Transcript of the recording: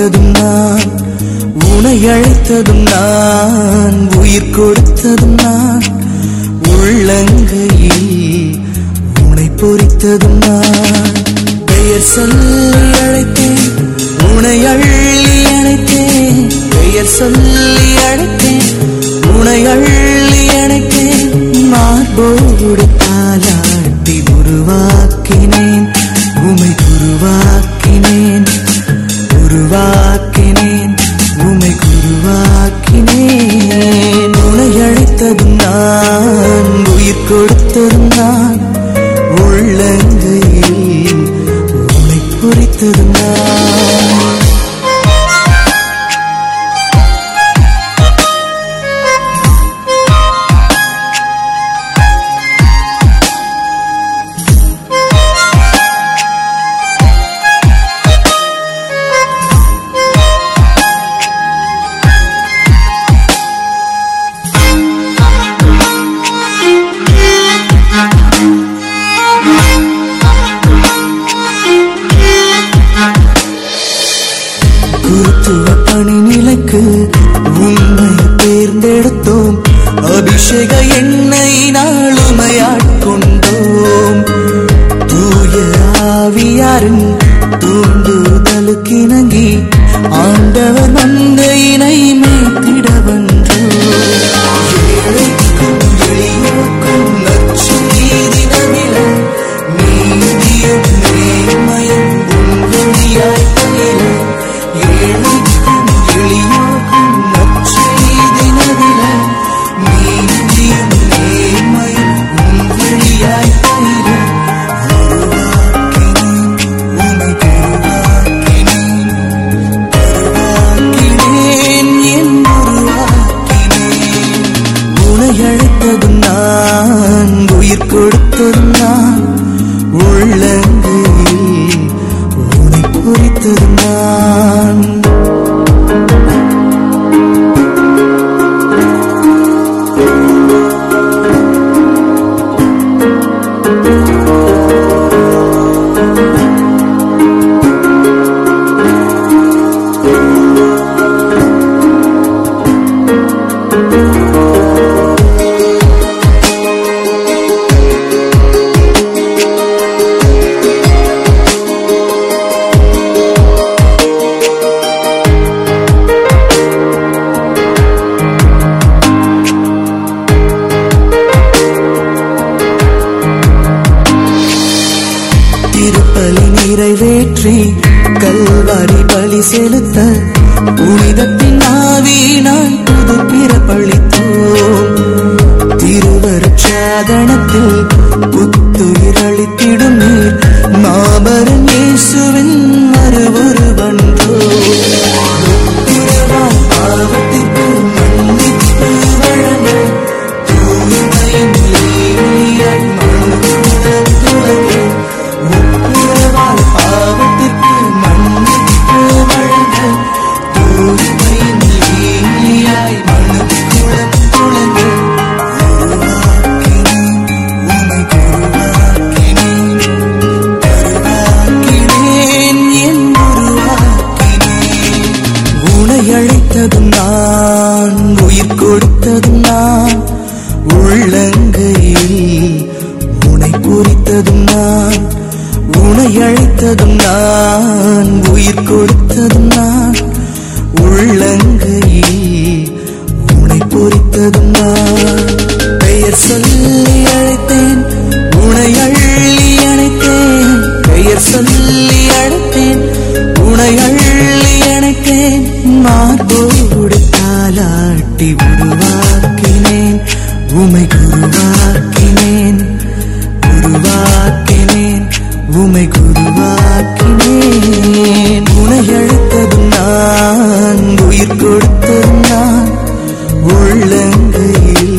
பொறித்ததும் நான் உனை அழைத்ததும் நான் உயிர் கொடுத்ததும் நான் உள்ளங்கையில் உனை பொறித்ததும் நான் பெயர் சொல்லி அழைத்தேன் உனை அள்ளி அழைத்தேன் பெயர் சொல்லி அழைத்தேன் உனை அள்ளி அழைத்தேன் மார்போடு தாலாட்டி உருவாக்கினேன் உமை உருவாக்கினேன் உருவாக்கினேன் உமை உருவாக்கினேன் உனை அழைத்ததும் நான் உயிர் கொடுத்ததும் நான் உள்ளங்கையில் உனை பொறித்ததும் நான் குருத்துவ பணி நிலைக்கு உண்மை தேர்ந்தெடுத்தோம் அபிஷேக எண்ணெய் நாளுமையாட்கொண்டோம் தூய ஆவியாரின் தூண்டுதலுக்கிணங்கி ஆண்டவர் மந்தையினை மேத்திட ஏழைக்கும் எளியோர்க்கும் நற்செய்தி நபில நீதியும் நேர்மையும் உங்களியாய் பகிர ஏழைக்கும் எளியோர்க்கும் நற்செய்தி நபில நீதியும் நேர்மையும் உங்களியாய் பகிர உருவாக்கினேன் என் உருவாக்கினேன் உனை அழைத்ததும் நான் உயிர் கொடுத்ததும் நான் உள்ளங்கையில் உனை பொறித்ததும் நான் திருப்பலி நிறைவேற்றி கல்வாரி பலி செலுத்த புனிதத்தின் ஆவியினால் புது பிறப்பளித்தோம் திருவருட்சாதனத்தில் புத்துயிரளித்திடும் நீர் மாபரன் இயேசுவின் மறுவுருவன்றோ உறவால் பாவத்திற்கு மன்னிப்பு வழங்க தூய்மையின் ஏழியாய் மனுக்குலம் துலங்க ஒப்புரவால் பாவத்திற்கு மன்னிப்பு வழங்க தூய்மையின் ஏழியாய் மனுக்குலம் துலங்க உருவாக்கினேன் என் உருவாக்கினேன் உனை அழைத்ததும் நான் உயிர் கொடுத்ததும் நான் உள்ளங்கையில் உனை பொறித்ததும் நான் உனை அழைத்ததும் நான் உயிர் கொடுத்ததும் நான் உள்ளங்கையில் உனை பொறித்ததும் நான் பெயர் சொல்லி அழைத்தேன் உனை அள்ளி அணைத்தேன் பெயர் சொல்லி அழைத்தேன் உனை அள்ளி அணைத்தேன் மார்போடு தாலாட்டி உருவாக்கினேன் உமை உருவாக்கினேன் உருவாக்கினேன் உமை உருவாக்கினேன் உனை அழைத்ததும் நான் உயிர் கொடுத்ததும் நான் உள்ளங்கையில்